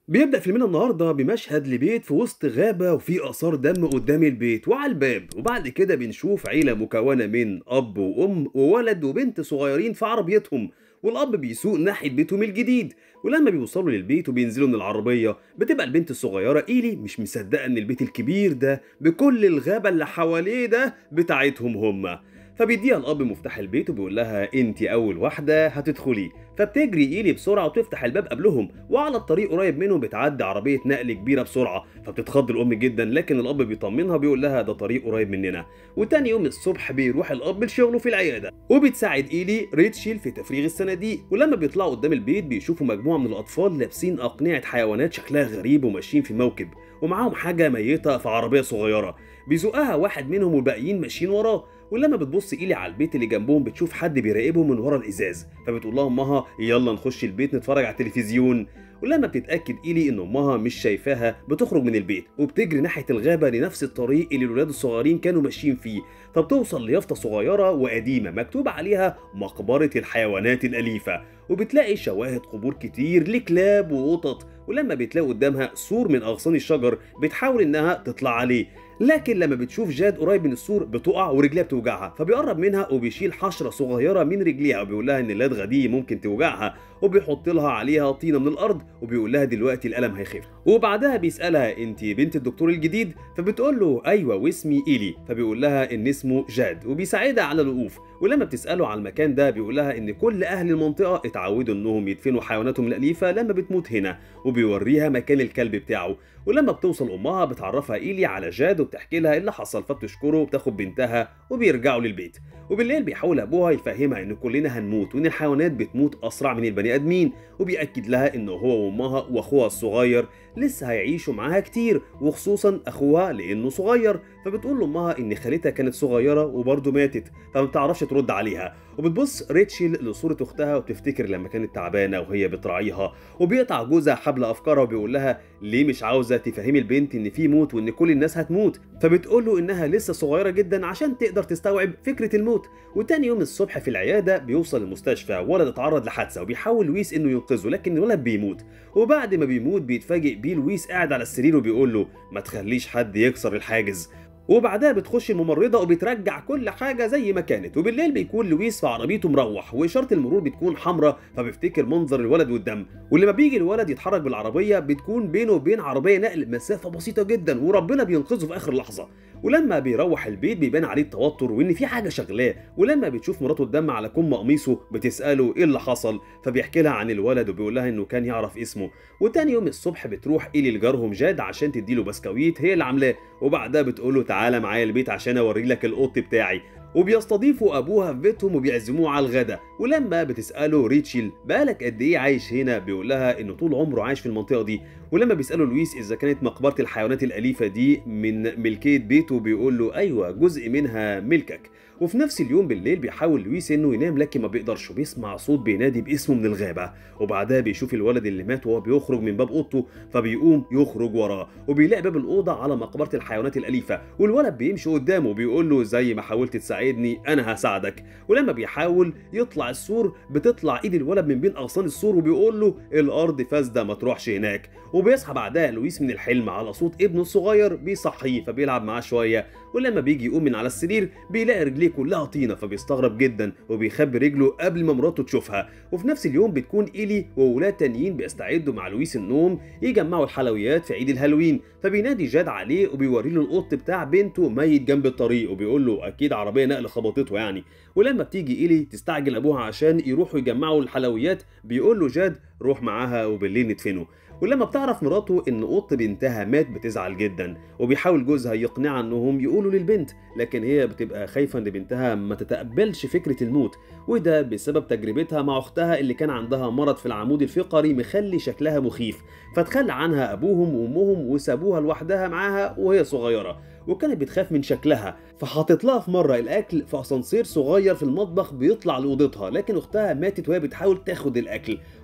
بيبدأ فيلمنا النهارده بمشهد لبيت في وسط غابة وفي آثار دم قدام البيت وعلى الباب وبعد كده بنشوف عيلة مكونة من أب وأم وولد وبنت صغيرين في عربيتهم والأب بيسوق ناحية بيتهم الجديد ولما بيوصلوا للبيت وبينزلوا من العربية بتبقى البنت الصغيرة إيلي مش مصدقة إن البيت الكبير ده بكل الغابة اللي حواليه ده بتاعتهم هما فبيديها الاب مفتاح البيت وبيقول لها انت اول واحده هتدخلي فبتجري ايلي بسرعه وتفتح الباب قبلهم وعلى الطريق قريب منهم بتعدي عربيه نقل كبيره بسرعه فبتتخض الام جدا لكن الاب بيطمنها وبيقول لها ده طريق قريب مننا وتاني يوم الصبح بيروح الاب لشغله في العياده وبتساعد ايلي ريتشيل في تفريغ الصناديق ولما بيطلعوا قدام البيت بيشوفوا مجموعه من الاطفال لابسين اقنعه حيوانات شكلها غريب وماشيين في موكب ومعاهم حاجه ميته في عربيه صغيره بيزقها واحد منهم والباقيين ماشيين وراه ولما بتبص ايلي على البيت اللي جنبهم بتشوف حد بيراقبهم من ورا الازاز فبتقول لها امها يلا نخش البيت نتفرج على التلفزيون ولما بتتاكد ايلي ان امها مش شايفاها بتخرج من البيت وبتجري ناحيه الغابه لنفس الطريق اللي الولاد الصغيرين كانوا ماشيين فيه فبتوصل ليافطه صغيره وقديمه مكتوب عليها مقبره الحيوانات الاليفه وبتلاقي شواهد قبور كتير لكلاب وقطط ولما بتلاقي قدامها سور من اغصان الشجر بتحاول انها تطلع عليه لكن لما بتشوف جاد قريب من السور بتقع ورجليها بتوجعها فبيقرب منها وبيشيل حشره صغيره من رجليها وبيقول لها ان اللدغه دي ممكن توجعها وبيحط لها عليها طينه من الارض وبيقول لها دلوقتي الالم هيخف وبعدها بيسالها انت بنت الدكتور الجديد فبتقول له ايوه واسمي ايلي فبيقول لها ان اسمه جاد وبيساعدها على الوقوف ولما بتساله على المكان ده بيقول لها ان كل اهل المنطقه اتعودوا انهم يدفنوا حيواناتهم الاليفه لما بتموت هنا وبيوريها مكان الكلب بتاعه ولما بتوصل امها بتعرفها ايلي على جاد وبتحكي لها اللي حصل فبتشكره وبتاخد بنتها وبيرجعوا للبيت وبالليل بيحاول ابوها يفهمها ان كلنا هنموت وان الحيوانات بتموت اسرع من البني ادمين وبيأكد لها ان هو وامها واخوها الصغير لسه هيعيشوا معاها كتير وخصوصا اخوها لانه صغير فبتقول لامها ان خالتها كانت صغيره وبرضه ماتت فما بتعرفش ترد عليها وبتبص ريتشل لصوره اختها وبتفتكر لما كانت تعبانه وهي بتراعيها وبيقطع جوزها حبل افكارها وبيقول لها ليه مش عاوزه تفهمي البنت ان في موت وان كل الناس هتموت فبتقول له انها لسه صغيره جدا عشان تقدر تستوعب فكره الموت وتاني يوم الصبح في العياده بيوصل المستشفى ولد اتعرض لحادثه وبيحاول لويس انه ينقذه لكن الولد بيموت وبعد ما بيموت بيتفاجئ بيه لويس قاعد على السرير وبيقول له ما تخليش حد يكسر الحاجز وبعدها بتخش الممرضه وبترجع كل حاجه زي ما كانت وبالليل بيكون لويس في عربيته مروح واشاره المرور بتكون حمراء فبيفتكر منظر الولد والدم ولما بيجي الولد يتحرك بالعربيه بتكون بينه وبين عربيه نقل مسافه بسيطه جدا وربنا بينقذه في اخر لحظه ولما بيروح البيت بيبان عليه التوتر وان في حاجه شغلاه ولما بتشوف مراته الدم على كم قميصه بتساله ايه اللي حصل فبيحكي لها عن الولد وبيقول لها انه كان يعرف اسمه وتاني يوم الصبح بتروح ايلي لجارهم جاد عشان تديله بسكويت هي اللي عاملاه وبعدها بتقول له تعالى معايا البيت عشان اوري لك القط بتاعي وبيستضيفوا ابوها في بيتهم وبيعزموه على الغدا ولما بتساله ريتشل بقالك قد ايه عايش هنا بيقول لها انه طول عمره عايش في المنطقه دي ولما بيساله لويس اذا كانت مقبره الحيوانات الاليفه دي من ملكيه بيته بيقول له ايوه جزء منها ملكك وفي نفس اليوم بالليل بيحاول لويس انه ينام لكن ما بيقدرش وبيسمع صوت بينادي باسمه من الغابه وبعدها بيشوف الولد اللي مات وهو بيخرج من باب اوضته فبيقوم يخرج وراه وبيلاقي باب الاوضه على مقبره الحيوانات الاليفه والولد بيمشي قدامه وبيقول له زي ما حاولت تساعدني انا هساعدك ولما بيحاول يطلع السور بتطلع ايد الولد من بين اغصان السور وبيقول له الارض فاسده ما تروحش هناك وبيصحى بعدها لويس من الحلم على صوت ابنه الصغير بيصحيه فبيلعب معاه شويه ولما بيجي يقوم من على السرير بيلاقي رجليه كلها طينه فبيستغرب جدا وبيخبي رجله قبل ما مراته تشوفها وفي نفس اليوم بتكون ايلي وولاد تانيين بيستعدوا مع لويس النوم يجمعوا الحلويات في عيد الهالوين فبينادي جاد عليه وبيوري له القط بتاع بنته ميت جنب الطريق وبيقول له اكيد عربيه نقل خبطته يعني ولما بتيجي ايلي تستعجل ابوها عشان يروحوا يجمعوا الحلويات بيقول له جاد روح معاها وبالليل ندفنه ولما بتعرف مراته ان قط بنتها مات بتزعل جدا وبيحاول جوزها يقنعها انهم يقولوا للبنت لكن هي بتبقى خايفه ان بنتها ما تتقبلش فكره الموت وده بسبب تجربتها مع اختها اللي كان عندها مرض في العمود الفقري مخلي شكلها مخيف فتخلى عنها ابوهم وامهم وسابوها لوحدها معاها وهي صغيره وكانت بتخاف من شكلها فحاطط لها في مره الاكل في اسانسير صغير في المطبخ بيطلع لاوضتها لكن اختها ماتت وهي بتحاول تاخد الاكل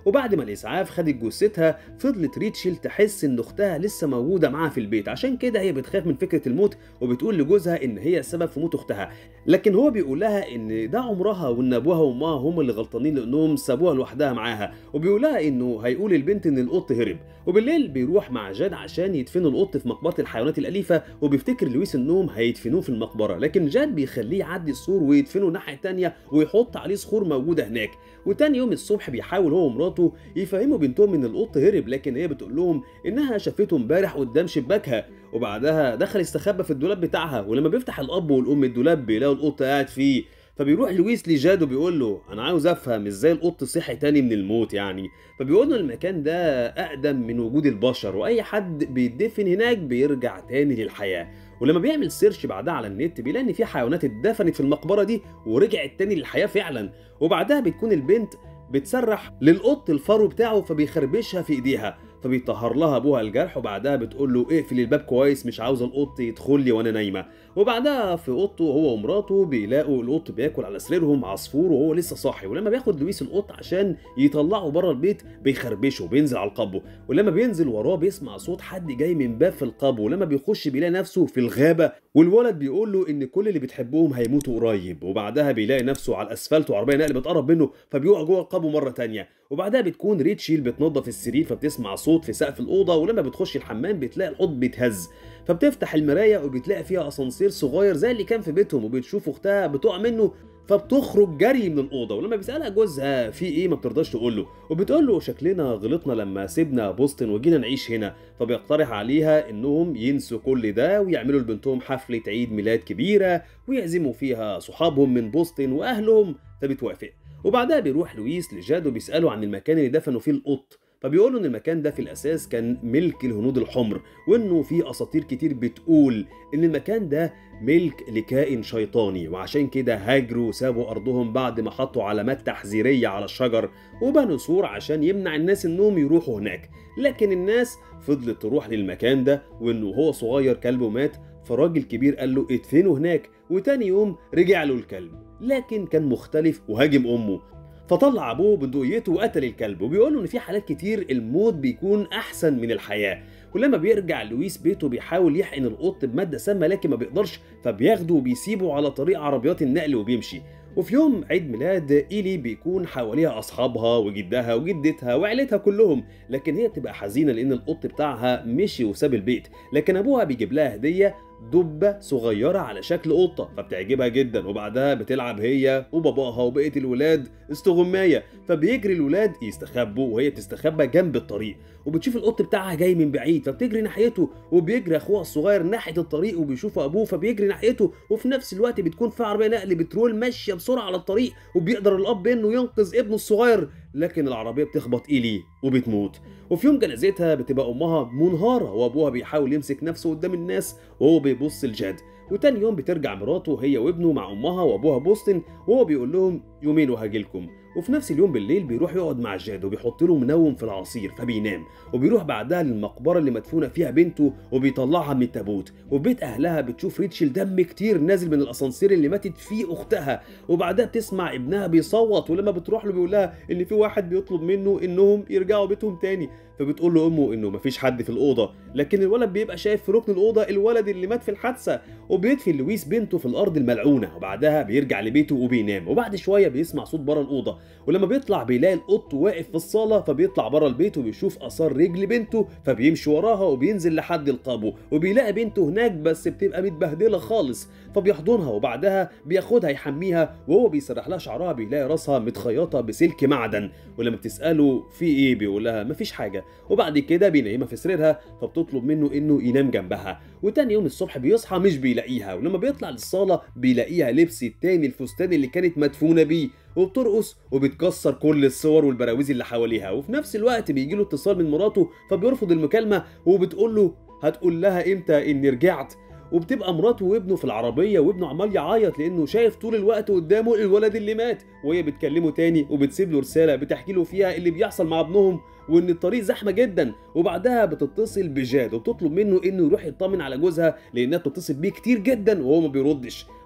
وبعد ما الاسعاف خدت جثتها فضلت ريتشل تحس ان اختها لسه موجوده معاها في البيت عشان كده هي بتخاف من فكره الموت وبتقول لجوزها ان هي السبب في موت اختها لكن هو بيقول لها ان ده عمرها وان ابوها وامها هم اللي غلطانين لانهم سابوها لوحدها معاها وبيقول لها انه هيقول البنت ان القط هرب وبالليل بيروح مع جاد عشان يدفنوا القط في مقبره الحيوانات الاليفه وبيفتكر لويس انهم هيدفنوه في المقبره لكن جاد بيخليه يعدي السور ويدفنه الناحيه الثانيه ويحط عليه صخور موجوده هناك وتاني يوم الصبح بيحاول هو ومراته يفهموا بنتهم ان القط هرب لكن هي بتقول لهم انها شافته امبارح قدام شباكها وبعدها دخل استخبى في الدولاب بتاعها ولما بيفتح الاب والام الدولاب بيلاقوا القط قاعد فيه فبيروح لويس لجاد وبيقول له انا عاوز افهم ازاي القط صحي تاني من الموت يعني فبيقول له المكان ده اقدم من وجود البشر واي حد بيدفن هناك بيرجع تاني للحياه ولما بيعمل سيرش بعدها على النت بيلاقي ان في حيوانات اتدفنت في المقبره دي ورجعت تاني للحياه فعلا وبعدها بتكون البنت بتسرح للقط الفرو بتاعه فبيخربشها في ايديها فبيطهر لها ابوها الجرح وبعدها بتقول له اقفل الباب كويس مش عاوز القط يدخل لي وانا نايمه وبعدها في اوضته هو ومراته بيلاقوا القط بياكل على سريرهم عصفور وهو لسه صاحي ولما بياخد لويس القط عشان يطلعه بره البيت بيخربشه بينزل على القبو ولما بينزل وراه بيسمع صوت حد جاي من باب في القبو ولما بيخش بيلاقي نفسه في الغابه والولد بيقول له ان كل اللي بتحبهم هيموتوا قريب وبعدها بيلاقي نفسه على الاسفلت وعربيه نقل بتقرب منه فبيقع جوه القبو مره تانية وبعدها بتكون ريتشيل بتنظف السرير فبتسمع صوت في سقف الاوضه ولما بتخش الحمام بتلاقي الحوض بيتهز فبتفتح المرايه وبتلاقي فيها اسانسير صغير زي اللي كان في بيتهم وبتشوف اختها بتقع منه فبتخرج جري من الاوضه ولما بيسالها جوزها في ايه ما بترضاش تقول له وبتقول له شكلنا غلطنا لما سيبنا بوسطن وجينا نعيش هنا فبيقترح عليها انهم ينسوا كل ده ويعملوا لبنتهم حفله عيد ميلاد كبيره ويعزموا فيها صحابهم من بوسطن واهلهم فبتوافق وبعدها بيروح لويس لجاد وبيساله عن المكان اللي دفنوا فيه القط فبيقولوا ان المكان ده في الاساس كان ملك الهنود الحمر وانه في اساطير كتير بتقول ان المكان ده ملك لكائن شيطاني وعشان كده هاجروا وسابوا ارضهم بعد ما حطوا علامات تحذيريه على الشجر وبنوا سور عشان يمنع الناس انهم يروحوا هناك لكن الناس فضلت تروح للمكان ده وانه هو صغير كلبه مات فراجل كبير قال له ادفنه هناك وتاني يوم رجع له الكلب لكن كان مختلف وهاجم امه فطلع ابوه بندقيته وقتل الكلب وبيقول له ان في حالات كتير الموت بيكون احسن من الحياه ولما بيرجع لويس بيته بيحاول يحقن القط بماده سامه لكن ما بيقدرش فبياخده وبيسيبه على طريق عربيات النقل وبيمشي وفي يوم عيد ميلاد إيلي بيكون حواليها أصحابها وجدها وجدتها وعيلتها كلهم لكن هي بتبقى حزينة لأن القط بتاعها مشي وساب البيت لكن أبوها بيجيب لها هدية دبة صغيرة على شكل قطة فبتعجبها جدا وبعدها بتلعب هي وباباها وبقية الولاد استغماية فبيجري الولاد يستخبوا وهي بتستخبى جنب الطريق وبتشوف القط بتاعها جاي من بعيد فبتجري ناحيته وبيجري اخوها الصغير ناحيه الطريق وبيشوف ابوه فبيجري ناحيته وفي نفس الوقت بتكون في عربيه نقل بترول ماشيه بسرعه على الطريق وبيقدر الاب انه ينقذ ابنه الصغير لكن العربيه بتخبط ايلي وبتموت وفي يوم جنازتها بتبقى امها منهاره وابوها بيحاول يمسك نفسه قدام الناس وهو بيبص لجاد وتاني يوم بترجع مراته هي وابنه مع امها وابوها بوسطن وهو بيقول لهم يومين وهاجيلكم وفي نفس اليوم بالليل بيروح يقعد مع جاد وبيحط له منوم في العصير فبينام وبيروح بعدها للمقبره اللي مدفونه فيها بنته وبيطلعها من التابوت وفي بيت اهلها بتشوف ريتشل دم كتير نازل من الاسانسير اللي ماتت فيه اختها وبعدها بتسمع ابنها بيصوت ولما بتروح له بيقول لها ان في واحد بيطلب منه انهم يرجعوا بيتهم تاني فبتقول له امه انه مفيش حد في الاوضه لكن الولد بيبقى شايف في ركن الاوضه الولد اللي مات في الحادثه وبيدفن لويس بنته في الارض الملعونه وبعدها بيرجع لبيته وبينام وبعد شويه بيسمع صوت بره الاوضه ولما بيطلع بيلاقي القط واقف في الصاله فبيطلع بره البيت وبيشوف اثار رجل بنته فبيمشي وراها وبينزل لحد القابو وبيلاقي بنته هناك بس بتبقى متبهدله خالص فبيحضنها وبعدها بياخدها يحميها وهو بيسرح لها شعرها بيلاقي راسها متخيطه بسلك معدن ولما بتساله في ايه بيقول لها مفيش حاجه وبعد كده بينيمها في سريرها فبتطلب منه انه ينام جنبها وتاني يوم الصبح بيصحى مش بيلاقيها ولما بيطلع للصاله بيلاقيها لبس التاني الفستان اللي كانت مدفونه بيه وبترقص وبتكسر كل الصور والبراويز اللي حواليها وفي نفس الوقت بيجي له اتصال من مراته فبيرفض المكالمه وبتقول له هتقول لها امتى اني رجعت وبتبقى مراته وابنه في العربيه وابنه عمال يعيط لانه شايف طول الوقت قدامه الولد اللي مات وهي بتكلمه تاني وبتسيب له رساله بتحكي له فيها اللي بيحصل مع ابنهم وان الطريق زحمه جدا وبعدها بتتصل بجاد وبتطلب منه انه يروح يطمن على جوزها لانها بتتصل بيه كتير جدا وهو ما بيردش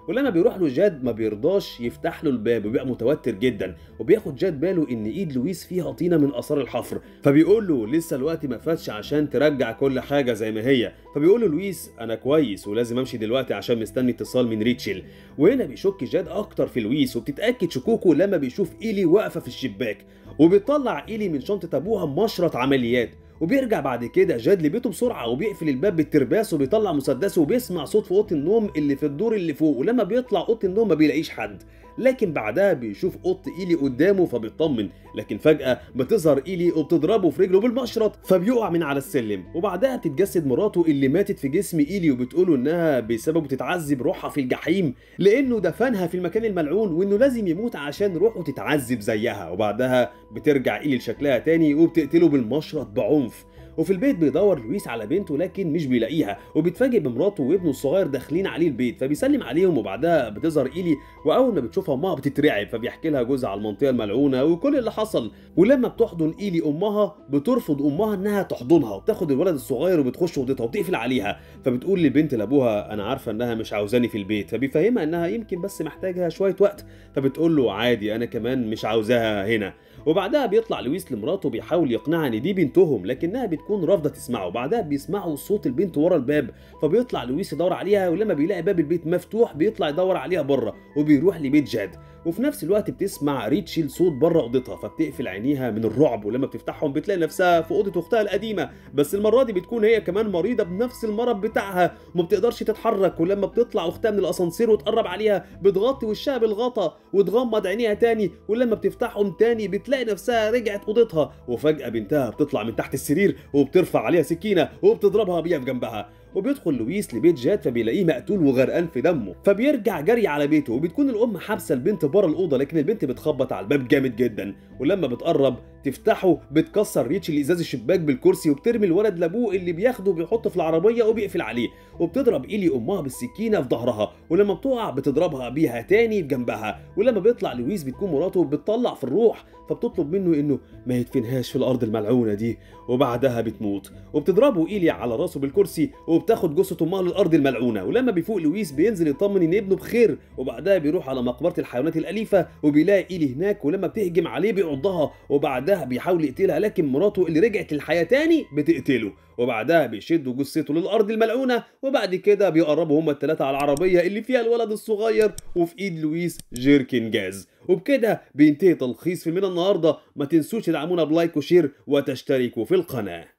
ولما بيروح له جاد ما بيرضاش يفتح له الباب وبيبقى متوتر جدا وبياخد جاد باله ان ايد لويس فيها طينه من اثار الحفر فبيقول له لسه الوقت ما فاتش عشان ترجع كل حاجه زي ما هي فبيقول له لويس انا كويس ولازم امشي دلوقتي عشان مستني اتصال من ريتشل وهنا بيشك جاد اكتر في لويس وبتتاكد شكوكه لما بيشوف ايلي واقفه في الشباك وبيطلع ايلي من شنطه ابوها مشرط عمليات وبيرجع بعد كده جاد لبيته بسرعه وبيقفل الباب بالترباس وبيطلع مسدسه وبيسمع صوت في اوضه النوم اللي في الدور اللي فوق ولما بيطلع اوضه النوم ما بيلاقيش حد لكن بعدها بيشوف اوضه ايلي قدامه فبيطمن لكن فجاه بتظهر ايلي وبتضربه في رجله بالمشرط فبيقع من على السلم وبعدها بتتجسد مراته اللي ماتت في جسم ايلي وبتقوله انها بسببه تتعذب روحها في الجحيم لانه دفنها في المكان الملعون وانه لازم يموت عشان روحه تتعذب زيها وبعدها بترجع ايلي لشكلها تاني وبتقتله بالمشرط بعنف وفي البيت بيدور لويس على بنته لكن مش بيلاقيها وبيتفاجئ بمراته وابنه الصغير داخلين عليه البيت فبيسلم عليهم وبعدها بتظهر ايلي واول ما بتشوفها امها بتترعب فبيحكي لها جوزها على المنطقه الملعونه وكل اللي حصل ولما بتحضن ايلي امها بترفض امها انها تحضنها وبتاخد الولد الصغير وبتخش اوضتها وبتقفل عليها فبتقول للبنت لابوها انا عارفه انها مش عاوزاني في البيت فبيفهمها انها يمكن بس محتاجه شويه وقت فبتقول له عادي انا كمان مش عاوزاها هنا وبعدها بيطلع لويس لمراته بيحاول يقنعها ان دي بنتهم لكنها بتكون رافضه تسمعه وبعدها بيسمعوا صوت البنت ورا الباب فبيطلع لويس يدور عليها ولما بيلاقي باب البيت مفتوح بيطلع يدور عليها بره وبيروح لبيت جاد وفي نفس الوقت بتسمع ريتشل صوت بره اوضتها فبتقفل عينيها من الرعب ولما بتفتحهم بتلاقي نفسها في اوضه اختها القديمه بس المره دي بتكون هي كمان مريضه بنفس المرض بتاعها وما بتقدرش تتحرك ولما بتطلع اختها من الاسانسير وتقرب عليها بتغطي وشها بالغطا وتغمض عينيها تاني ولما بتفتحهم تاني بتلاقي نفسها رجعت اوضتها وفجاه بنتها بتطلع من تحت السرير وبترفع عليها سكينه وبتضربها بيها في جنبها وبيدخل لويس لبيت جاد فبيلاقيه مقتول وغرقان في دمه فبيرجع جري على بيته وبتكون الام حابسه البنت بره الاوضه لكن البنت بتخبط على الباب جامد جدا ولما بتقرب تفتحه بتكسر ريتشل ازاز الشباك بالكرسي وبترمي الولد لابوه اللي بياخده وبيحطه في العربيه وبيقفل عليه وبتضرب ايلي امها بالسكينه في ظهرها ولما بتقع بتضربها بيها تاني في جنبها ولما بيطلع لويس بتكون مراته بتطلع في الروح فبتطلب منه انه ما يدفنهاش في الارض الملعونه دي وبعدها بتموت وبتضربه ايلي على راسه بالكرسي وبتاخد جثه امها للارض الملعونه ولما بيفوق لويس بينزل يطمن ان ابنه بخير وبعدها بيروح على مقبره الحيوانات الاليفه وبيلاقي ايلي هناك ولما بتهجم عليه بيعضها وبعدها بيحاول يقتلها لكن مراته اللي رجعت للحياه تاني بتقتله وبعدها بيشدوا جثته للارض الملعونه وبعد كده بيقربوا هما الثلاثه على العربيه اللي فيها الولد الصغير وفي ايد لويس جيركن جاز وبكده بينتهي تلخيص فيلمنا النهارده ما تنسوش تدعمونا بلايك وشير وتشتركوا في القناه